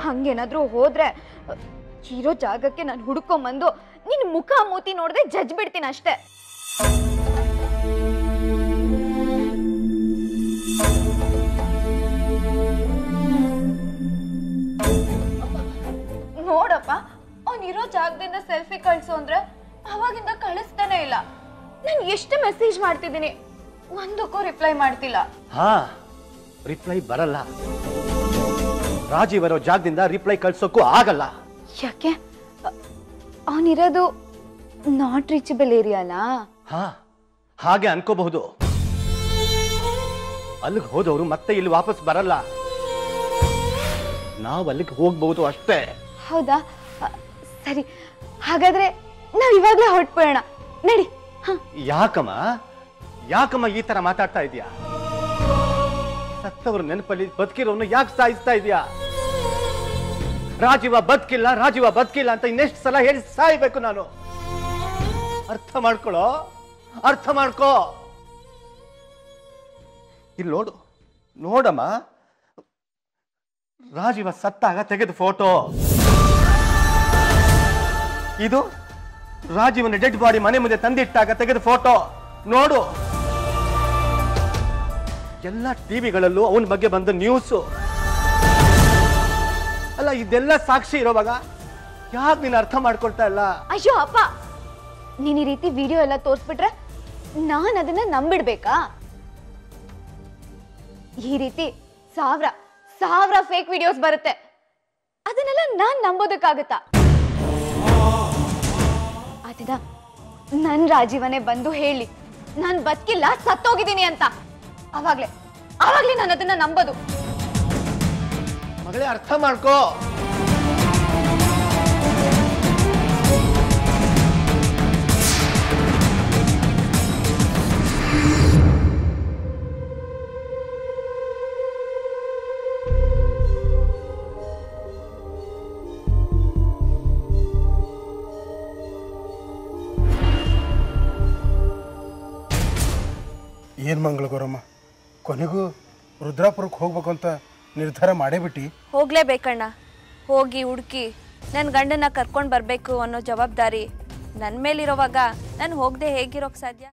ಹಂಗೇನಾದ್ರೂ ಹೋದ್ರೆ ಇರೋ ಜಾಗಕ್ಕೆ ನಾನು ಹುಡ್ಕೊಂಬಂದು ನಿನ್ನ ಮುಖ ಮೂತಿ ನೋಡದೆ ಜಡ್ಜ್ ಬಿಡ್ತೀನಿ ಅಷ್ಟೇ ನೋಡಪ್ಪ ಅವ್ನಿರೋ ಜಾಗದಿಂದ ಸೆಲ್ಫಿ ಕಳ್ಸು ಅಂದ್ರೆ ಅವಾಗಿಂದ ಕಳಿಸ್ತಾನೆ ಇಲ್ಲ ನಾನು ಎಷ್ಟು ಮೆಸೇಜ್ ಮಾಡ್ತಿದ್ದೀನಿ ಒಂದಕ್ಕೂ ರಿಪ್ಲೈ ಮಾಡ್ತಿಲ್ಲ ಹಾ ರಿಪ್ಲೈ ಬರಲ್ಲ ರಾಜೀವ್ ಬರೋ ಜಾಗದಿಂದ ರಿಪ್ಲೈ ಕಳ್ಸೋಕ್ಕೂ ಆಗಲ್ಲ ಯಾಕೆ ಅವನಿರೋದು ನಾಟ್ ರೀಚಬಲ್ ಏರಿಯಾ ಅಲ್ಲ ಹಾ ಹಾಗೆ ಅನ್ಕೋಬಹುದು ಅಲ್ಲಿಗೆ ಹೋದವರು ಮತ್ತೆ ಇಲ್ಲಿ ವಾಪಸ್ ಬರಲ್ಲ ನಾವು ಅಲ್ಲಿಗೆ ಹೋಗ್ಬಹುದು ಅಷ್ಟೇ ಹೌದಾ ಅ, ಸರಿ ಹಾಗಾದ್ರೆ ನಾವ್ ಇವಾಗ್ಲೇ ಹೊರಟ್ಬಿಡೋಣ ನಡಿ ಹ ಯಾಕಮ್ಮ ಯಾಕಮ್ಮ ಈ ತರ ಮಾತಾಡ್ತಾ ಇದೀಯಾ ಸತ್ತವ್ರ ನೆನಪಲ್ಲಿ ಬದುಕಿರೋನು ಯಾಕೆ ಸಾಯಿಸ್ತಾ ಇದೀಯಾ ರಾಜೀವ ಬದುಕಿಲ್ಲ ರಾಜೀವ ಬದುಕಿಲ್ಲ ಅಂತ ಇನ್ನೆಷ್ಟು ಸಲ ಹೇಳಿ ಸಾಯ್ಬೇಕು ನಾನು ಅರ್ಥ ಮಾಡ್ಕೊಳ್ಳೋ ಅರ್ಥ ಮಾಡ್ಕೋ ಇಲ್ಲಿ ನೋಡು ನೋಡಮ್ಮ ರಾಜೀವ ಸತ್ತಾಗ ತೆಗೆದ ಫೋಟೋ ಇದು ರಾಜೀವನ ಡೆಡ್ ಬಾಡಿ ಮನೆ ಮುಂದೆ ತಂದಿಟ್ಟಾಗ ತೆಗೆದ ಫೋಟೋ ನೋಡು ಎಲ್ಲ ಟಿವಿಗಳಲ್ಲೂ ಅವನ ಬಗ್ಗೆ ಬಂದ ನ್ಯೂಸು ಅಲ್ಲ ಇದೆಲ್ಲ ಸಾಕ್ಷಿ ಇರೋವಾಗ ಯಾಕೆ ನೀನು ಅರ್ಥ ಮಾಡ್ಕೊಳ್ತಾ ಇಲ್ಲ ಅಯ್ಯೋ ಅಪ್ಪ ನೀನ್ ಈ ರೀತಿ ವಿಡಿಯೋ ಎಲ್ಲ ತೋರಿಸ್ಬಿಟ್ರೆ ನಾನ್ ಅದನ್ನ ನಂಬಿಡ್ಬೇಕಾ ಈ ರೀತಿ ಸಾವಿರ ಸಾವಿರ ಫೇಕ್ ವಿಡಿಯೋಸ್ ಬರುತ್ತೆ ಅದನ್ನೆಲ್ಲ ನಾನ್ ನಂಬೋದಕ್ಕಾಗತ್ತಾ ಅದನ್ನ ನನ್ ರಾಜೀವನೇ ಬಂದು ಹೇಳಿ ನಾನ್ ಬದುಕಿಲ್ಲ ಸತ್ತೋಗಿದ್ದೀನಿ ಅಂತ ಅವಾಗ್ಲೇ ಅವಾಗ್ಲೇ ನಾನು ಅದನ್ನ ನಂಬೋದು ಮಗಳೇ ಅರ್ಥ ಮಾಡ್ಕೋ ಏನು ಮಂಗಳಗೌರಮ್ಮ ಕೊನೆಗೂ ರುದ್ರಾಪುರಕ್ಕೆ ಹೋಗ್ಬೇಕು ಅಂತ ನಿರ್ಧಾರ ಮಾಡೇ ಬಿಟ್ಟು ಹೋಗ್ಲೇಬೇಕಣ್ಣ ಹೋಗಿ ಹುಡುಕಿ ನನ್ನ ಗಂಡನ ಕರ್ಕೊಂಡು ಬರಬೇಕು ಅನ್ನೋ ಜವಾಬ್ದಾರಿ ನನ್ನ ಮೇಲಿರೋವಾಗ ನಾನು ಹೋಗದೆ ಹೇಗಿರೋಕ್ಕೆ ಸಾಧ್ಯ